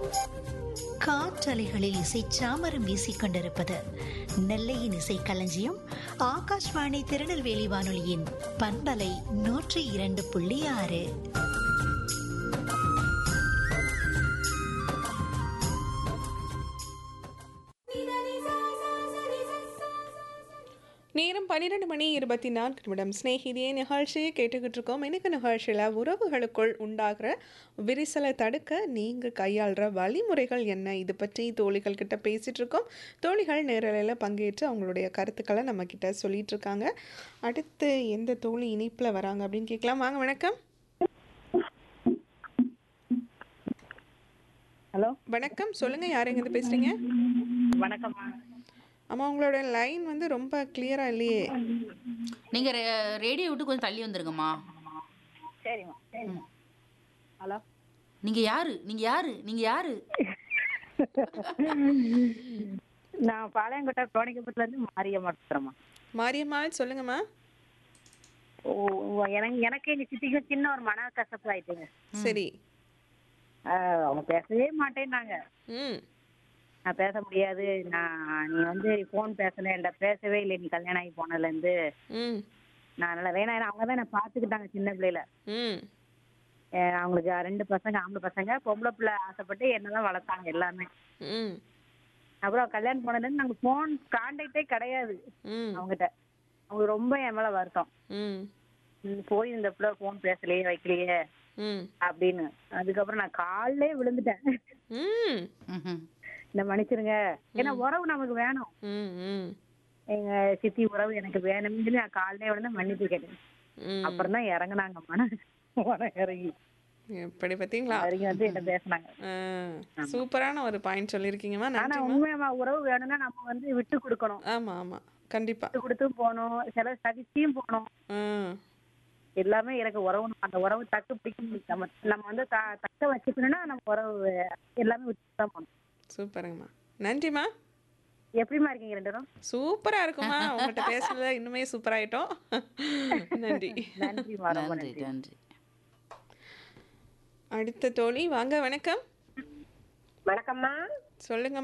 காற்றலைகளில் இசை சாமரம் வீசிக் கொண்டிருப்பது நெல்லையின் இசை களஞ்சியம் ஆகாஷ்வாணி திருநெல்வேலி வானொலியின் பண்பலை நூற்றி இரண்டு புள்ளி ஆறு நேரம் பன்னிரெண்டு மணி இருபத்தி நான்கு நிமிடம் ஸ்நேகிதியே நிகழ்ச்சியை கேட்டுக்கிட்டு இருக்கோம் எனக்கு நிகழ்ச்சியில் உறவுகளுக்குள் உண்டாகிற விரிசலை தடுக்க நீங்கள் கையாளுற வழிமுறைகள் என்ன இது பற்றி தோழிகள் கிட்ட பேசிட்டு இருக்கோம் தோழிகள் நேரலையில் பங்கேற்று அவங்களுடைய கருத்துக்களை நம்ம கிட்ட சொல்லிட்டு இருக்காங்க அடுத்து எந்த தோழி இணைப்பில் வராங்க அப்படின்னு கேட்கலாம் வாங்க வணக்கம் ஹலோ வணக்கம் சொல்லுங்க யார் எங்கேருந்து பேசுறீங்க வணக்கம்மா அம்மா உங்களோட லைன் வந்து ரொம்ப கிளியரா இல்லையே நீங்க ரே- ரேடியோ விட்டு கொஞ்சம் தள்ளி வந்துருங்கம்மா சரிம்மா சரிம்மா ஹலோ நீங்க யாரு நீங்க யாரு நீங்க யாரு நான் பாளையங்கோட்டை கோணிக்கப்பட்டுல இருந்து மாரியம்மா பேசுறேம்மா மாரியம்மா சொல்லுங்கம்மா ஓ ஓ, எனக்கு எனக்கு எங்க சித்திக்கு சின்ன ஒரு மன கசப்பு ஆயிட்டுங்க சரி ஆஹ், அவங்க பேசவே மாட்டேன்னாங்க ம் நான் பேச முடியாது நான் நீ வந்து ஃபோன் பேசல என்கிட்ட பேசவே இல்லை நீ கல்யாணம் ஆகி போனதுல இருந்து ம் நான் நல்லா வேணாம் ஏன்னா அவங்க தான் என்ன பார்த்துக்கிட்டாங்க சின்ன பிள்ளையில ம் அஹ், அவங்களுக்கு ரெண்டு பசங்க ஆம்பளை பசங்க பொம்பளை பிள்ளை ஆசைப்பட்டு என்னதான் வளர்த்தாங்க எல்லாமே ம் அப்புறம் கல்யாணம் போனதுல இருந்து நாங்க ஃபோன் கான்டாக்டே கிடையாது ம் அவங்ககிட்ட அவங்க ரொம்ப என் மேல வருத்தம் ம் ம், போய் இந்த பிள்ளை ஃபோன் பேசலையே வைக்கலையே ம் அப்படின்னு அதுக்கப்புறம் நான் காலிலே விழுந்துட்டேன் ம் ம்ஹும். இந்த மன்னிச்சிருங்க ஏன்னா உறவு நமக்கு வேணும் ம் ம் எங்க சித்தி உறவு எனக்கு வேணும்னு சொல்லி நான் காலிலே விழுந்து மன்னிப்பு கேட்டேன் ம் அப்புறம் தான் இறங்குனாங்க மன மனம் இறங்கி எப்படி பார்த்தீங்களா இறங்கி வந்து என்ன பேசுனாங்க ஆ, சூப்பரான ஒரு பாயிண்ட் சொல்லியிருக்கீங்கம்மா ஆனா நன்றிம்மா உண்மையாமா உறவு வேணும்னா நம்ம வந்து விட்டு கொடுக்கணும் ஆமா ஆமா கண்டிப்பா விட்டு கொடுத்தும் போகணும் சில சகிச்சியும் போகணும் ம் எல்லாமே எனக்கு உறவு அந்த உறவு தக்க பிடிக்க முடியும் நம்ம நம்ம வந்து த- தக்க வச்சுக்கணும்னா நம்ம உறவு எல்லாமே விட்டு தான் போகணும் சூப்பருங்கம்மா நன்றிம்மா எப்படிமா இருக்கீங்க ரெண்டு பேரும் சூப்பரா இருக்குமா உங்கள்கிட்ட பேசுனதுல இன்னுமே சூப்பராயிட்டோம் நன்றி நன்றிமா ரொம்ப நன்றி நன்றி நன்றி அடுத்த தோழி வாங்க வணக்கம் வணக்கம்மா சொல்லுங்க